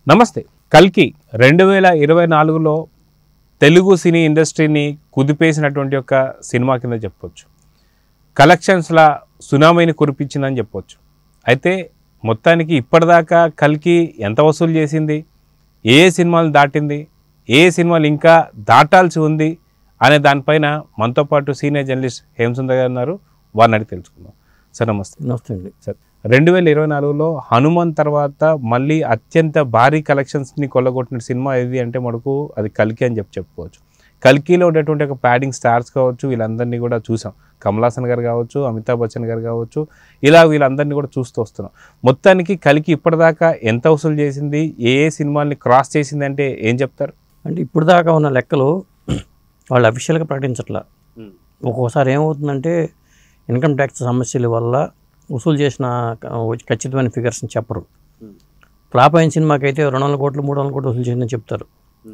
నమస్తే కల్కి రెండు వేల ఇరవై నాలుగులో తెలుగు సినీ ఇండస్ట్రీని కుదిపేసినటువంటి ఒక సినిమా కింద చెప్పొచ్చు కలెక్షన్స్లా సునామీని కురిపించిందని చెప్పొచ్చు అయితే మొత్తానికి ఇప్పటిదాకా కల్కి ఎంత వసూలు చేసింది ఏ ఏ సినిమాలు దాటింది ఏ ఏ సినిమాలు ఇంకా దాటాల్సి ఉంది అనే దానిపైన మనతో పాటు సీనియర్ జర్నలిస్ట్ హేమసుందర్ గారు ఉన్నారు వారిని అడిగి తెలుసుకుందాం సార్ నమస్తే నమస్తే అండి సార్ రెండు వేల ఇరవై నాలుగులో హనుమాన్ తర్వాత మళ్ళీ అత్యంత భారీ కలెక్షన్స్ని కొల్లగొట్టిన సినిమా ఏది అంటే మనకు అది కల్కి అని చెప్పి చెప్పుకోవచ్చు కల్కిలో ఉండేటువంటి ఒక ప్యాడింగ్ స్టార్స్ కావచ్చు వీళ్ళందరినీ కూడా చూసాం కమలాసన్ గారు కావచ్చు అమితాబ్ బచ్చన్ గారు కావచ్చు ఇలా వీళ్ళందరినీ కూడా చూస్తూ వస్తున్నాం మొత్తానికి కలికి ఇప్పటిదాకా ఎంత వసూలు చేసింది ఏ ఏ సినిమాల్ని క్రాస్ చేసింది అంటే ఏం చెప్తారు అంటే ఇప్పుడు దాకా ఉన్న లెక్కలు వాళ్ళు అఫీషియల్గా ప్రకటించట్లా ఒక్కోసారి ఏమవుతుందంటే ఇన్కమ్ ట్యాక్స్ సమస్యల వల్ల వసూలు చేసిన క- ఖచ్చితమైన ఫిగర్స్ని చెప్పరు ఫ్లాప్ అయిన సినిమాకి అయితే రెండు వందల కోట్లు మూడు వందల కోట్లు వసూలు చేసిందని చెప్తారు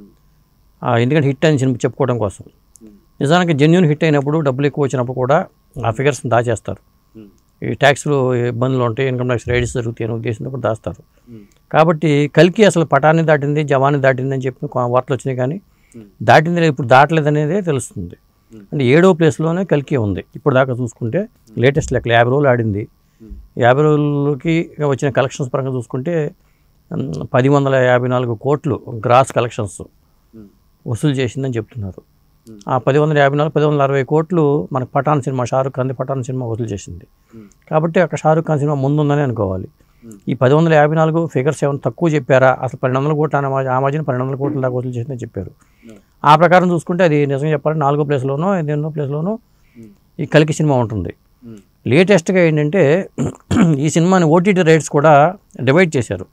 ఆ, ఎందుకంటే హిట్ అయిన సినిమా చెప్పుకోవడం కోసం నిజానికి జెన్యున్ హిట్ అయినప్పుడు డబ్బులు ఎక్కువ వచ్చినప్పుడు కూడా ఆ ఫిగర్స్ని దాచేస్తారు ఈ ట్యాక్స్లు ఇబ్బందులు ఉంటాయి ఇన్కమ్ ట్యాక్స్ రైడ్స్ జరుగుతాయి అనే ఉద్దేశంతో కూడా దాస్తారు కాబట్టి కల్కి అసలు పటాన్ని దాటింది జవాన్ని దాటింది అని చెప్పి కొ- వార్తలు వచ్చినాయి కానీ దాటింది లేదు, ఇప్పుడు దాటలేదు అనేది తెలుస్తుంది అంటే ఏడో ప్లేస్లోనే కల్కి ఉంది ఇప్పుడు దాకా చూసుకుంటే లేటెస్ట్ లెక్కలు యాభై రోజులు ఆడింది యాభై రోజులకి వచ్చిన కలెక్షన్స్ పరంగా చూసుకుంటే ఉమ్, పది వందల యాభై నాలుగు కోట్లు గ్రాస్ కలెక్షన్స్ వసూలు చేసిందని చెప్తున్నారు ఆ పది వందల యాభై నాలుగు పది వందల అరవై కోట్లు మనకు పఠాన్ సినిమా షారుఖ్ ఖాన్ పఠాన్ సినిమా వసూలు చేసింది కాబట్టి అక్కడ షారుఖ్ ఖాన్ సినిమా ముందుందని అనుకోవాలి ఈ పది వందల యాభై నాలుగు ఫిగర్స్ ఏమైనా తక్కువ చెప్పారా అసలు పన్నెండు వందల కోట్లు అన్న ఆ మధ్యన పన్నెండు వందల కోట్ల దాకా వసూలు చేసిందని చెప్పారు ఆ ప్రకారం చూసుకుంటే అది నిజంగా చెప్పాలంటే నాలుగో ప్లేస్లోనో ఎన్నో ప్లేస్లోనో ఈ కలికి సినిమా ఉంటుంది లేటెస్ట్గా ఏంటంటే ఈ సినిమాని ఓటీటీ రైట్స్ కూడా డివైడ్ చేశారు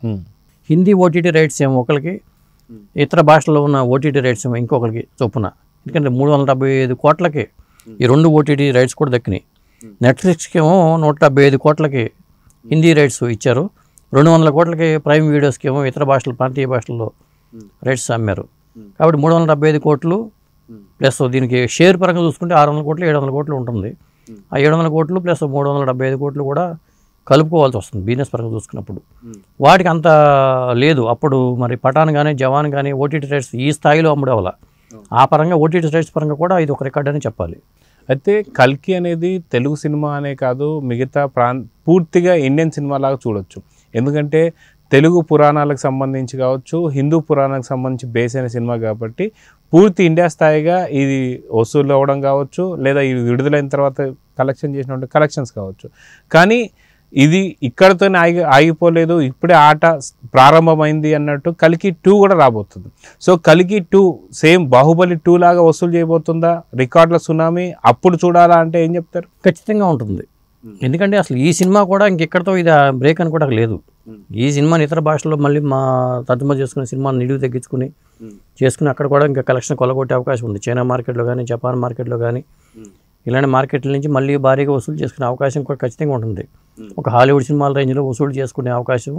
హిందీ ఓటీటీ రైట్స్ ఏమో ఒకరికి ఇతర భాషల్లో ఉన్న ఓటీటీ రైట్స్ ఏమో ఇంకొకరికి చొప్పున ఎందుకంటే మూడు వందల డెబ్బై ఐదు కోట్లకి ఈ రెండు ఓటీటీ రైట్స్ కూడా దక్కినాయి నెట్ఫ్లిక్స్కి ఏమో నూట డెబ్బై ఐదు కోట్లకి హిందీ రైట్స్ ఇచ్చారు రెండు వందల కోట్లకి ప్రైమ్ వీడియోస్కి ఏమో ఇతర భాషలు ప్రాంతీయ భాషల్లో రైట్స్ అమ్మారు కాబట్టి మూడు వందల డెబ్బై ఐదు కోట్లు ప్లస్ దీనికి షేర్ పరంగా చూసుకుంటే ఆరు వందల కోట్లు ఏడు వందల కోట్లు ఉంటుంది ఆ ఏడు వందల కోట్లు ప్లస్ మూడు వందల డెబ్బై ఐదు కోట్లు కూడా కలుపుకోవాల్సి వస్తుంది బిజినెస్ పరంగా చూసుకున్నప్పుడు వాటికి అంత లేదు అప్పుడు మరి పఠాన్ కానీ జవాన్ కానీ ఓటీటీ రైట్స్ ఈ స్థాయిలో అమ్ముడవల ఆ పరంగా ఓటీటీ రైట్స్ పరంగా కూడా ఇది ఒక రికార్డ్ అని చెప్పాలి అయితే కల్కి అనేది తెలుగు సినిమా అనే కాదు మిగతా ప్రాం పూర్తిగా ఇండియన్ సినిమా లాగా చూడొచ్చు ఎందుకంటే తెలుగు పురాణాలకు సంబంధించి కావచ్చు హిందూ పురాణాలకు సంబంధించి బేస్ అయిన సినిమా కాబట్టి పూర్తి ఇండియా స్థాయిగా ఇది వసూలు అవ్వడం కావచ్చు లేదా ఇది విడుదలైన తర్వాత కలెక్షన్ చేసినటువంటి కలెక్షన్స్ కావచ్చు కానీ ఇది ఇక్కడతోనే ఆగి ఆగిపోలేదు ఇప్పుడే ఆట ప్రారంభమైంది అన్నట్టు కలికి టూ కూడా రాబోతుంది సో కలికి టూ సేమ్ బాహుబలి టూ లాగా వసూలు చేయబోతుందా రికార్డుల సునామీ అప్పుడు చూడాలా అంటే ఏం చెప్తారు ఖచ్చితంగా ఉంటుంది ఎందుకంటే అసలు ఈ సినిమా కూడా ఇంకెక్కడితో ఇది బ్రేక్ అని కూడా లేదు ఈ సినిమాని ఇతర భాషల్లో మళ్ళీ మా తర్జుమా చేసుకునే సినిమాని నిలువు తగ్గించుకుని చేసుకుని అక్కడ కూడా ఇంకా కలెక్షన్ కొలగొట్టే అవకాశం ఉంది చైనా మార్కెట్లో కానీ జపాన్ మార్కెట్లో కానీ ఇలాంటి మార్కెట్ల నుంచి మళ్ళీ భారీగా వసూలు చేసుకునే అవకాశం కూడా ఖచ్చితంగా ఉంటుంది ఒక హాలీవుడ్ సినిమాల రేంజ్లో వసూలు చేసుకునే అవకాశం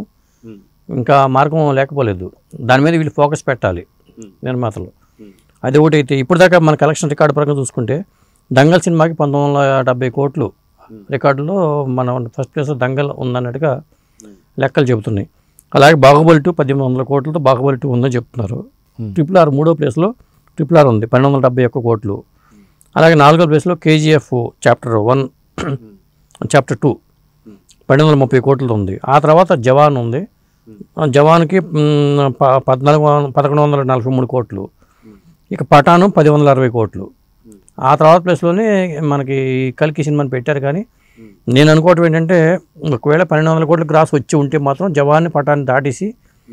ఇంకా మార్గం లేకపోలేదు దాని మీద వీళ్ళు ఫోకస్ పెట్టాలి నిర్మాతలు అది ఒకటి అయితే ఇప్పుడు దాకా మన కలెక్షన్ రికార్డు పరంగా చూసుకుంటే దంగల్ సినిమాకి పంతొమ్మిది వందల డెబ్బై కోట్లు రికార్డులో మన ఫస్ట్ ప్లేస్ దంగల్ ఉందన్నట్టుగా లెక్కలు చెబుతున్నాయి అలాగే బాహుబలి టూ పద్దెనిమిది వందల కోట్లతో బాహుబలి టూ ఉందని చెప్తున్నారు ట్రిపుల్ ఆర్ మూడో ప్లేస్లో ట్రిపుల్ ఆర్ ఉంది పన్నెండు వందల డెబ్బై ఒక్క కోట్లు అలాగే నాలుగో ప్లేస్లో KGF chapter one chapter two పన్నెండు వందల ముప్పై కోట్లతో ఉంది ఆ తర్వాత జవాన్ ఉంది ఆ జవాన్కి మ్, ప- పద్నాలుగు వం- పదకొండు వందల నలభై మూడు కోట్లు ఇక పఠాను పది వందల అరవై కోట్లు ఆ తర్వాత ప్లేస్లోనే మనకి కల్కి సినిమాని పెట్టారు కానీ నేను అనుకోవటం ఏంటంటే ఒకవేళ పన్నెండు వందల కోట్లు గ్రాస్ వచ్చి ఉంటే మాత్రం జవాన్ని పటాన్ని దాటేసి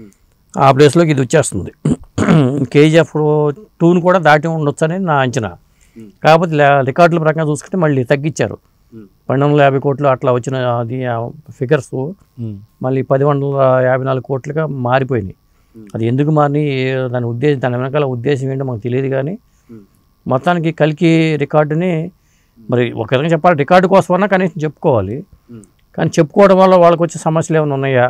ఆ ప్లేస్లోకి ఇది వచ్చేస్తుంది కేజీఎఫ్ టూని కూడా దాటి ఉండొచ్చు అనేది నా అంచనా కాకపోతే లే- రికార్డుల ప్రకారం చూసుకుంటే మళ్ళీ తగ్గించారు పన్నెండు వందల యాభై కోట్లు అట్లా వచ్చిన అది ఫిగర్స్ మళ్ళీ పది వందల యాభై నాలుగు కోట్లుగా మారిపోయినాయి అది ఎందుకు మారి దాని ఉద్దేశం దాని వెనకాల ఉద్దేశం ఏంటో మాకు తెలియదు కానీ మొత్తానికి కలికి రికార్డుని మరి ఒక విధంగా చెప్పాలి రికార్డు కోసమన్నా కనీసం చెప్పుకోవాలి కానీ చెప్పుకోవడం వల్ల వాళ్ళకి వచ్చే సమస్యలు ఏమైనా ఉన్నాయా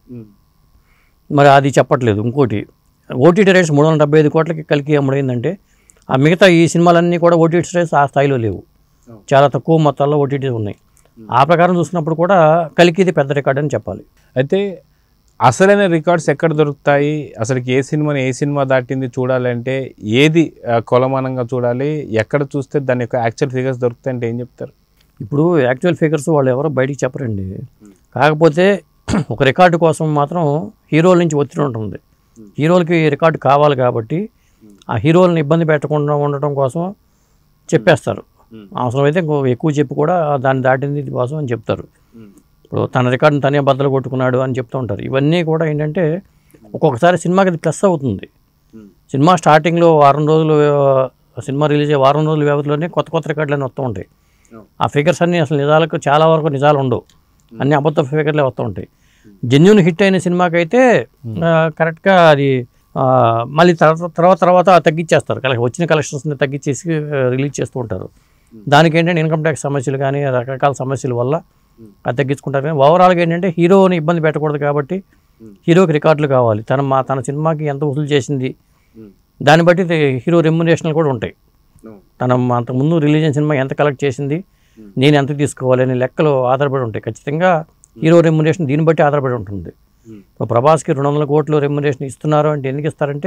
మరి అది చెప్పట్లేదు ఇంకోటి ఓటీటీ రైట్స్ మూడు వందల డెబ్బై ఐదు కోట్లకి కలికి అమ్ముడైందంటే ఆ మిగతా ఈ సినిమాలన్నీ కూడా ఓటీటీ రైట్స్ ఆ స్థాయిలో లేవు చాలా తక్కువ మొత్తాల్లో ఓటీటీ ఉన్నాయి ఆ ప్రకారం చూసినప్పుడు కూడా కలికి ఇది పెద్ద రికార్డ్ అని చెప్పాలి అయితే అసలైన రికార్డ్స్ ఎక్కడ దొరుకుతాయి అసలుకి ఏ సినిమాని ఏ సినిమా దాటింది చూడాలంటే ఏది ఆ, కొలమానంగా చూడాలి ఎక్కడ చూస్తే దాని యొక్క యాక్చువల్ ఫిగర్స్ దొరుకుతాయి అంటే ఏం చెప్తారు ఇప్పుడు యాక్చువల్ ఫిగర్స్ వాళ్ళు ఎవరో బయటికి చెప్పరండి కాకపోతే ఒక రికార్డు కోసం మాత్రం హీరోల నుంచి ఒత్తిడి ఉంటుంది హీరోలకి రికార్డు కావాలి కాబట్టి ఆ హీరోలను ఇబ్బంది పెట్టకుండా ఉండటం కోసం చెప్పేస్తారు అవసరమైతే ఇంకో ఎక్కువ చెప్పి కూడా దాన్ని దాటింది ఇది కోసం అని చెప్తారు ఇప్పుడు తన రికార్డుని తనే బద్దలు కొట్టుకున్నాడు అని చెప్తూ ఉంటారు ఇవన్నీ కూడా ఏంటంటే ఒక్కొక్కసారి సినిమాకి అది ప్లస్ అవుతుంది సినిమా స్టార్టింగ్లో వారం రోజులు ఆ, సినిమా రిలీజ్ అయ్యే వారం రోజుల వ్యవధిలోనే కొత్త కొత్త రికార్డులు వస్తూ ఉంటాయి ఆ ఫిగర్స్ అన్నీ అసలు నిజాలకు చాలా వరకు నిజాలు ఉండవు అన్ని అబద్ధ ఫిగర్లే వస్తూ ఉంటాయి జెన్యున్ హిట్ అయిన సినిమాకి అయితే కరెక్ట్గా అది ఆ, మళ్ళీ తర్వాత తర్వాత తర్వాత తగ్గించేస్తారు కలెక్షన్ వచ్చిన కలెక్షన్స్ని తగ్గించేసి రిలీజ్ చేస్తూ ఉంటారు దానికి ఏంటంటే ఇన్కమ్ ట్యాక్స్ సమస్యలు కానీ రకరకాల సమస్యల వల్ల అది తగ్గించుకుంటారు కానీ ఓవరాల్గా ఏంటంటే హీరోని ఇబ్బంది పెట్టకూడదు కాబట్టి హీరోకి రికార్డులు కావాలి తన మా తన సినిమాకి ఎంత వసూలు చేసింది దాన్ని బట్టి ఇది హీరో రెమ్యునేషన్లు కూడా ఉంటాయి తన అంతకుముందు రిలీజ్ అయిన సినిమా ఎంత కలెక్ట్ చేసింది నేను ఎంత తీసుకోవాలి అనే లెక్కలు ఆధారపడి ఉంటాయి ఖచ్చితంగా హీరో రెమ్యునేషన్ దీన్ని బట్టి ఆధారపడి ఉంటుంది ఇప్పుడు ప్రభాస్కి రెండు వందల కోట్లు రెమ్యునేషన్ ఇస్తున్నారు అంటే ఎందుకు ఇస్తారంటే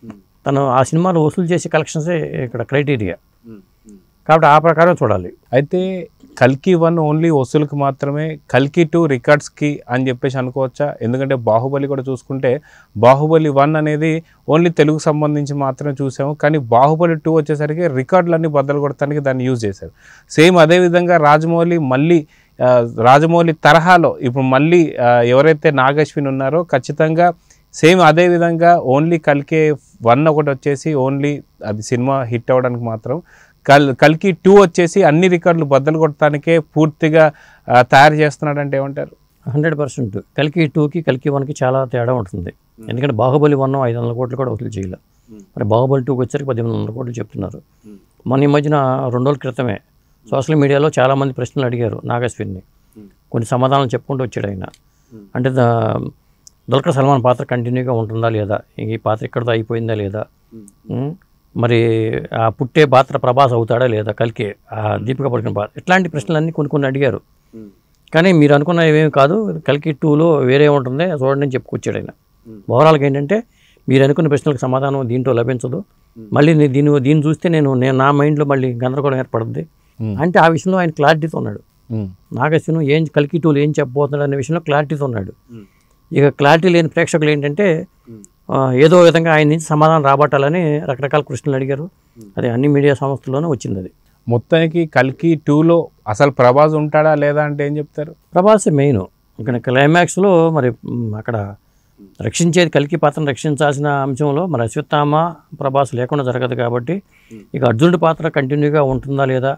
తను ఆ సినిమాలో వసూలు చేసే కలెక్షన్సే ఇక్కడ క్రైటీరియా కాబట్టి ఆ ప్రకారం చూడాలి అయితే కల్కి వన్ ఓన్లీ వసూలుకి మాత్రమే కల్కి టూ రికార్డ్స్కి అని చెప్పేసి అనుకోవచ్చా ఎందుకంటే బాహుబలి కూడా చూసుకుంటే బాహుబలి వన్ అనేది ఓన్లీ తెలుగు సంబంధించి మాత్రమే చూసాము కానీ బాహుబలి టూ వచ్చేసరికి రికార్డులన్నీ బద్దలు కొడటానికి దాన్ని యూజ్ చేశారు సేమ్ అదేవిధంగా రాజమౌళి మళ్ళీ ఆ, రాజమౌళి తరహాలో ఇప్పుడు మళ్ళీ ఆ, ఎవరైతే నాగశ్విన్ ఉన్నారో ఖచ్చితంగా సేమ్ అదే విధంగా ఓన్లీ కల్కే వన్ ఒకటి వచ్చేసి ఓన్లీ అది సినిమా హిట్ అవ్వడానికి మాత్రం కల్ కల్కి టూ వచ్చేసి అన్ని రికార్డులు బద్దలు కొట్టడానికే పూర్తిగా ఆ, తయారు చేస్తున్నాడంటే ఏమంటారు హండ్రెడ్ పర్సెంట్ కల్కి టూకి కల్కి వన్కి చాలా తేడా ఉంటుంది ఎందుకంటే బాహుబలి వన్ ఐదు వందల కోట్లు కూడా వసూలు చేయలే మరి బాహుబలి టూకి వచ్చరికి పద్దెనిమిది వందల కోట్లు చెప్తున్నారు మన ఈ మధ్యన రెండు రోజుల క్రితమే సోషల్ మీడియాలో చాలామంది ప్రశ్నలు అడిగారు నాగశ్విన్ని కొన్ని సమాధానాలు చెప్పుకుంటూ వచ్చాడు ఆయన అంటే దా- దుల్కర్ సల్మాన్ పాత్ర కంటిన్యూగా ఉంటుందా లేదా ఈ పాత్ర ఇక్కడితో అయిపోయిందా లేదా ఉం? మరి ఆ పుట్టే పాత్ర ప్రభాస్ అవుతాడా లేదా కల్కి ఆ దీపిక పడుకున్న పాత్ర ఇట్లాంటి ప్రశ్నలన్నీ కొన్ని కొన్ని అడిగారు కానీ మీరు అనుకున్న ఏమేమి కాదు కల్కి టూలో వేరే ఉంటుంది చూడండి అని చెప్పుకొచ్చాడు ఆయన ఓవరాల్గా ఏంటంటే మీరు అనుకున్న ప్రశ్నలకు సమాధానం దీంట్లో లభించదు మళ్ళీ నీ- దీన్ని దీన్ని చూస్తే నేను నేను నా మైండ్లో మళ్ళీ గందరగోళం ఏర్పడుద్ది Hmm. అంటే ఆ విషయంలో ఆయన క్లారిటీతో ఉన్నాడు ఉమ్, నాగశ్వను ఏం కల్కి టూలు ఏం చెప్పబోతున్నాడు అనే విషయంలో క్లారిటీతో ఉన్నాడు ఇక క్లారిటీ లేని ప్రేక్షకులు ఏంటంటే ఆ, ఏదో విధంగా ఆయన నుంచి సమాధానం రాబట్టాలని రకరకాల ప్రశ్నలు అడిగారు అది అన్ని మీడియా సంస్థల్లోనే వచ్చింది అది మొత్తానికి కల్కి టూలో అసలు ప్రభాస్ ఉంటాడా లేదా అంటే ఏం చెప్తారు ప్రభాస్ మెయిన్ ఇక్కడ క్లైమాక్స్లో మరి మ్, అక్కడ రక్షించేది కలికి పాత్రను రక్షించాల్సిన అంశంలో మరి అశ్వత్థామ ప్రభాస్ లేకుండా జరగదు కాబట్టి ఇక అర్జునుడి పాత్ర కంటిన్యూగా ఉంటుందా లేదా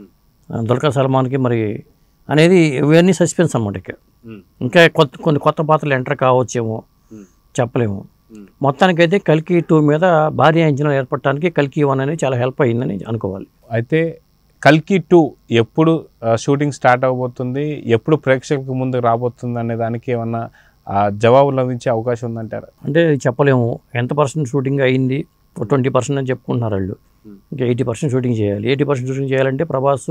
ఆ, దుల్కర్ సల్మాన్కి మరి అనేది ఇవన్నీ సస్పెన్స్ అన్నమాట ఇక ఇంకా కొత్త కొన్ని కొత్త పాత్రలు ఎంటర్ కావచ్చేమో చెప్పలేము మొత్తానికైతే కల్కి టూ మీద భారీ అంచనా ఏర్పడటానికి కల్కి వన్ అనేది చాలా హెల్ప్ అయిందని అనుకోవాలి అయితే కల్కి టూ ఎప్పుడు ఆ, షూటింగ్ స్టార్ట్ అవబోతుంది ఎప్పుడు ప్రేక్షకులకు ముందుకు రాబోతుంది అనే దానికి ఏమన్నా ఆ, జవాబు లభించే అవకాశం ఉందంటారా అంటే చెప్పలేము ఎంత పర్సెంట్ షూటింగ్ అయింది ట్వంటీ పర్సెంట్ అని చెప్పుకుంటున్నారు వాళ్ళు ఇంకా ఎయిటీ పర్సెంట్ షూటింగ్ చేయాలి ఎయిటీ పర్సెంట్ షూటింగ్ చేయాలంటే ప్రభాస్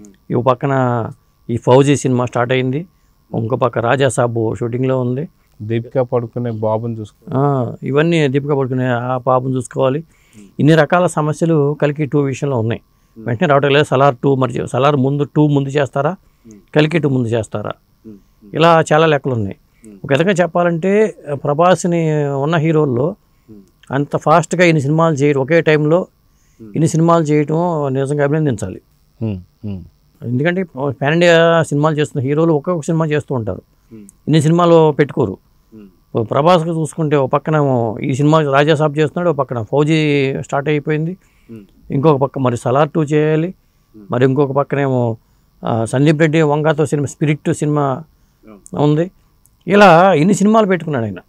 ఈ పక్కన ఈ ఫౌజీ సినిమా స్టార్ట్ అయింది ఇంకో పక్క రాజా సాబు షూటింగ్లో ఉంది దీపిక పడుకునే బాబుని చూసుకో ఆ, ఇవన్నీ దీపిక పడుకునే ఆ పాపను చూసుకోవాలి ఇన్ని రకాల సమస్యలు కలికి టూ విషయంలో ఉన్నాయి వెంటనే రావటం లేదు సలార్ టూ మరి సలార్ ముందు టూ ముందు చేస్తారా కలికి టూ ముందు చేస్తారా ఇలా చాలా లెక్కలు ఉన్నాయి ఒక విధంగా చెప్పాలంటే ప్రభాస్ని ఉన్న హీరోల్లో అంత ఫాస్ట్గా ఇన్ని సినిమాలు చేయడం ఒకే టైంలో ఇన్ని సినిమాలు చేయటం నిజంగా అభినందించాలి ఉమ్, ఉమ్, ఎందుకంటే పాన్ ఇండియా సినిమాలు చేస్తున్న హీరోలు ఒక్కొక్క సినిమా చేస్తూ ఉంటారు ఇన్ని సినిమాలు పెట్టుకోరు ఇప్పుడు ప్రభాస్కి చూసుకుంటే ఒక పక్కన ఈ సినిమా రాజాసాబ్ చేస్తున్నాడు ఒక పక్కన ఫౌజీ స్టార్ట్ అయిపోయింది ఇంకొక పక్క మరి సలార్ టూ చేయాలి మరి ఇంకొక పక్కనేమో ఆ, సందీప్ రెడ్డి వంగాతో సినిమా స్పిరిట్ సినిమా ఉంది ఇలా ఇన్ని సినిమాలు పెట్టుకున్నాడు ఆయన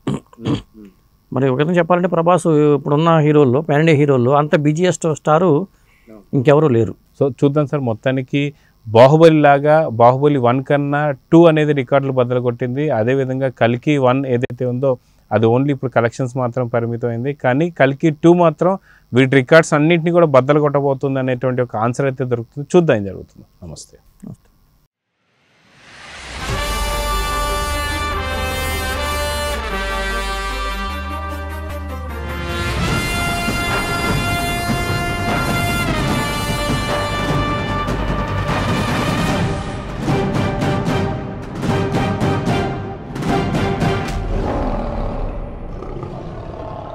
మరి ఒక విధంగా చెప్పాలంటే ప్రభాస్ ఇప్పుడున్న హీరోల్లో పాన్ ఇండియా హీరోల్లో అంత బిజియెస్ట్ స్టారు ఇంకెవరూ లేరు సో చూద్దాం సార్ మొత్తానికి బాహుబలి లాగా బాహుబలి వన్ కన్నా టూ అనేది రికార్డులు బద్దలు కొట్టింది అదేవిధంగా కల్కి వన్ ఏదైతే ఉందో అది ఓన్లీ ఇప్పుడు కలెక్షన్స్ మాత్రం పరిమితమైంది కానీ కల్కి టూ మాత్రం వీటి రికార్డ్స్ అన్నింటినీ కూడా బద్దలు కొట్టబోతుంది అనేటువంటి ఒక ఆన్సర్ అయితే దొరుకుతుంది చూద్దాం ఏం జరుగుతుంది నమస్తే నమస్తే